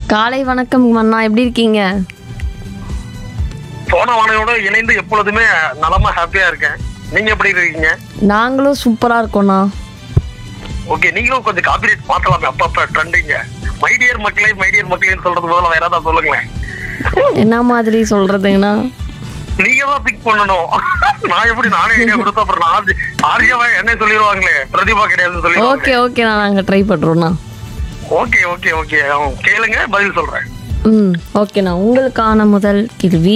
காலை வணக்கம் அண்ணா எப்படி இருக்கீங்க சோனவானையோட இணைந்து எப்பொழுதுமே நலமா ஹாப்பியா இருக்கேன் நீங்க எப்படி இருக்கீங்க நாங்களும் சூப்பராக இருக்கோண்ணா ஓகே நீங்களும் கொஞ்சம் காப்பிரைட் மாத்தலாமே அப்பப்ப ட்ரெண்டிங்க மைடியர் மக்களே மைடியர் மக்களேன்னு சொல்றது பதிலா வேற ஏதாவது சொல்லுங்களேன் என்ன மாதிரி சொல்கிறதுங்கண்ணா நீங்க தான் பிக் பண்ணணும் நான் எப்படி நானே ஐடியா கொடுத்தா அப்புறம் நான் ஆரியாவா என்ன சொல்லிடுவாங்களே பிரதிபா கிடையாதுன்னு ஓகே சொல்லிடுவாங்க ஓகேண்ணா நாங்கள் ட்ரை பண்ணுறோண்ணா ஓகே ஓகே ஓகே கேளுங்க பதில் சொல்றேன் ம் ஓகேண்ணா உங்களுக்கான முதல் கேள்வி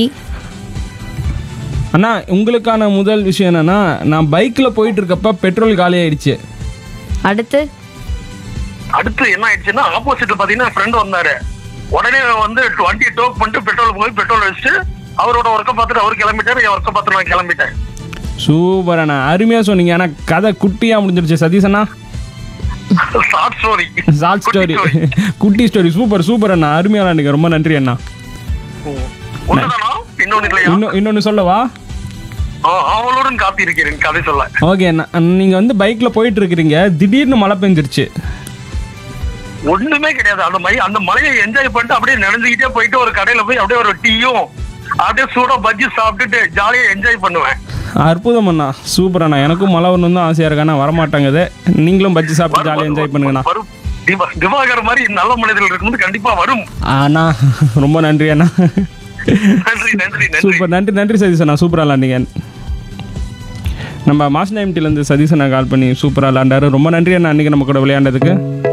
அண்ணா உங்களுக்கான முதல் விஷயம் என்னன்னா நான் பைக்கில் போயிட்டு இருக்கப்ப பெட்ரோல் காலி ஆயிடுச்சு அடுத்து அடுத்து என்ன ஆயிடுச்சுன்னா ஆப்போசிட் பாத்தீங்கன்னா ஃப்ரெண்ட் வந்தாரு உடனே வந்து டுவெண்ட்டி டோக் பண்ணிட்டு பெட்ரோல் போய் பெட்ரோல் வச்சுட்டு அவரோட ஒர்க்கை பார்த்துட்டு அவர் கிளம்பிட்டாரு என் ஒர்க்கை பார்த்து நான் கிளம்பிட்டேன் சூப்பர் அண்ணா அருமையாக சொன்னீங்க ஆனால் கதை குட்டியாக முடிஞ்சிருச்சு சதீஷ் அண்ணா ஷார்ட் ஸ்டோரி ஷார்ட் ஸ்டோரி குட்டி ஸ்டோரி சூப்பர் சூப்பர் அண்ணா அருமையாக விளாண்டுங்க ரொம்ப நன்றி அண்ணா ஒண்ணுதானா இன்னொன்னு இல்லையா இன்னும் இன்னொன்று சொல்லவா ஆ, அவளுடன் காப்பி இருக்கிறேன் கதை சொல்ல ஓகே அண்ணா நீங்கள் வந்து பைக்கில் போயிட்டு இருக்கிறீங்க திடீர்னு மழை பெஞ்சிருச்சு ஒண்ணுமே கிடையாது அந்த மை அந்த மலையை என்ஜாய் பண்ணிட்டு அப்படியே நினைஞ்சுக்கிட்டே போயிட்டு ஒரு கடையில போய் அப்படியே ஒரு டீயும் அப்படியே சூடா பஜ்ஜி சாப்பிட்டுட்டு ஜாலியா என்ஜாய் பண்ணுவேன் அற்புதம் அண்ணா சூப்பர் அண்ணா எனக்கும் மழை வரணும் தான் ஆசையாக இருக்கு ஆனால் வரமாட்டாங்குது நீங்களும் பஜ்ஜி சாப்பிட்டு ஜாலியாக என்ஜாய் பண்ணுங்கண்ணா வரும் திவா திவாகர் மாதிரி நல்ல மனிதர்கள் இருக்கும்போது கண்டிப்பா வரும் அண்ணா ரொம்ப நன்றி அண்ணா நன்றி நன்றி நன்றி சூப்பர் நன்றி நன்றி சதீஷ் அண்ணா சூப்பராக விளாண்டிங்க நம்ம மாஸ் நைம்டிலேருந்து சதீஷ் அண்ணா கால் பண்ணி சூப்பராக விளாண்டாரு ரொம்ப நன்றி அண்ணா அன்றைக்கி நம்ம கூட விளையாண்டதுக்கு